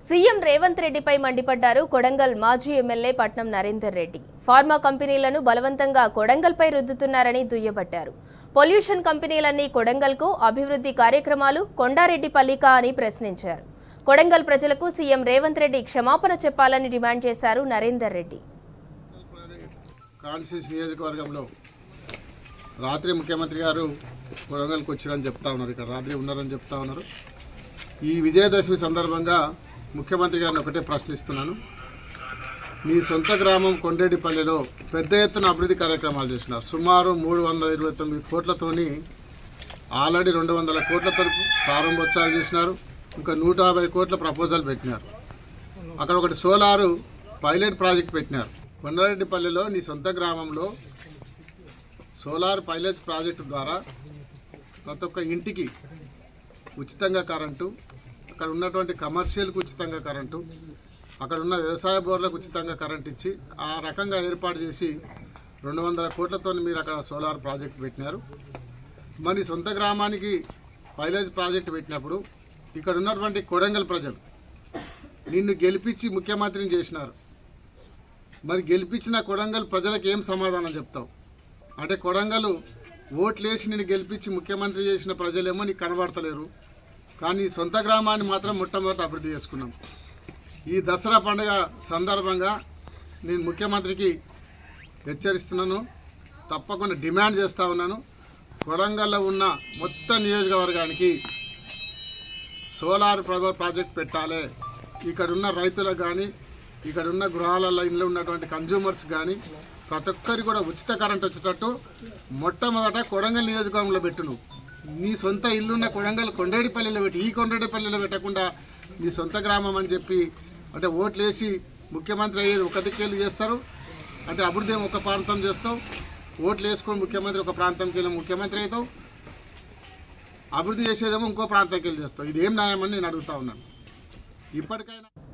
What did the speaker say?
CM Revanth రెడ్డిపై మండిపడ్డారు కొడంగల్ మాజీ ఎమ్మెల్యే పట్నం నరేందర్ రెడ్డి ఫార్మా కంపెనీలను బలవంతంగా కొడంగల్పై రుద్దుతున్నారని దుయ్యబట్టారు పొల్యూషన్ కంపెనీలన్నీ కొడంగల్కు అభివృద్ధి కార్యక్రమాలు కొండారెడ్డిపల్లికా అని ప్రశ్నించారు కొడంగల్ ప్రజలకు సీఎం రేవంత్ రెడ్డి క్షమాపణ చెప్పాలని డిమాండ్ చేశారు నరేందర్ రెడ్డి కాన్స్టిట్యూన్స్ నియోజకవర్గంలో రాత్రి ముఖ్యమంత్రి గారు వరంగల్కి వచ్చారని చెప్తా ఉన్నారు ఇక్కడ రాత్రి ఉన్నారని చెప్తా ఉన్నారు ఈ విజయదశమి సందర్భంగా ముఖ్యమంత్రి గారిని ఒకటే ప్రశ్నిస్తున్నాను మీ సొంత గ్రామం కొండేటిపల్లిలో పెద్ద ఎత్తున అభివృద్ధి కార్యక్రమాలు చేసినారు సుమారు మూడు వందల ఇరవై తొమ్మిది కోట్లతోని ఆల్రెడీ రెండు వందల కోట్లతో ప్రారంభోత్సవాలు చేసినారు ఇంకా నూట యాభై కోట్ల ప్రపోజల్ పెట్టినారు అక్కడ ఒకటి సోలారు పైలట్ ప్రాజెక్ట్ పెట్టినారు కొండారెడ్డిపల్లిలో నీ సొంత గ్రామంలో సోలార్ పైలట్ ప్రాజెక్టు ద్వారా ప్రతి ఒక్క ఇంటికి ఉచితంగా కరెంటు అక్కడ ఉన్నటువంటి కమర్షియల్కి ఉచితంగా కరెంటు అక్కడ ఉన్న వ్యవసాయ బోర్లకు ఉచితంగా కరెంట్ ఇచ్చి ఆ రకంగా ఏర్పాటు చేసి రెండు వందల కోట్లతో మీరు అక్కడ సోలార్ ప్రాజెక్ట్ పెట్టినారు మరి సొంత గ్రామానికి పైలట్ ప్రాజెక్ట్ పెట్టినప్పుడు ఇక్కడ ఉన్నటువంటి కొడంగల్ ప్రజలు నిన్ను గెలిపించి ముఖ్యమంత్రిని చేసినారు మరి గెలిపించిన కొడంగల్ ప్రజలకు ఏం సమాధానం చెప్తావు అంటే కొడంగల్ ఓట్లేసి నేను గెలిపించి ముఖ్యమంత్రి చేసిన ప్రజలేమో నీకు కనబడతలేరు కానీ సొంత గ్రామాన్ని మాత్రం మొట్టమొదట అభివృద్ధి చేసుకున్నాం ఈ దసరా పండుగ సందర్భంగా నేను ముఖ్యమంత్రికి హెచ్చరిస్తున్నాను తప్పకుండా డిమాండ్ చేస్తూ ఉన్నాను కొడంగల్లో ఉన్న మొత్తం నియోజకవర్గానికి సోలార్ ప్రభ ప్రాజెక్ట్ పెట్టాలి ఇక్కడ ఉన్న రైతులకు కానీ ఇక్కడ ఉన్న గృహాలలో ఇంట్లో ఉన్నటువంటి కన్జ్యూమర్స్ కానీ ప్రతి ఒక్కరికి కూడా ఉచిత కరెంట్ వచ్చేటట్టు మొట్టమొదట కొడంగల్ నియోజకవర్గంలో పెట్టు నువ్వు నీ సొంత ఇల్లున్న కొడంగల్ కొండేడిపల్లిలో పెట్టి ఈ కొండేడిపల్లిలో పెట్టకుండా నీ సొంత గ్రామం అని చెప్పి అంటే ఓట్లేసి ముఖ్యమంత్రి అయ్యేది ఒక దిక్కేళ్ళు చేస్తారు అంటే అభివృద్ధి ఏమో ఒక ప్రాంతం చేస్తావు ఓట్లు వేసుకొని ముఖ్యమంత్రి ఒక ప్రాంతంకి వెళ్ళి ముఖ్యమంత్రి అవుతావు అభివృద్ధి చేసేదేమో ఇంకో ప్రాంతానికి వెళ్ళి చేస్తావు ఇదేం న్యాయం అని నేను అడుగుతా ఉన్నాను ఇప్పటికైనా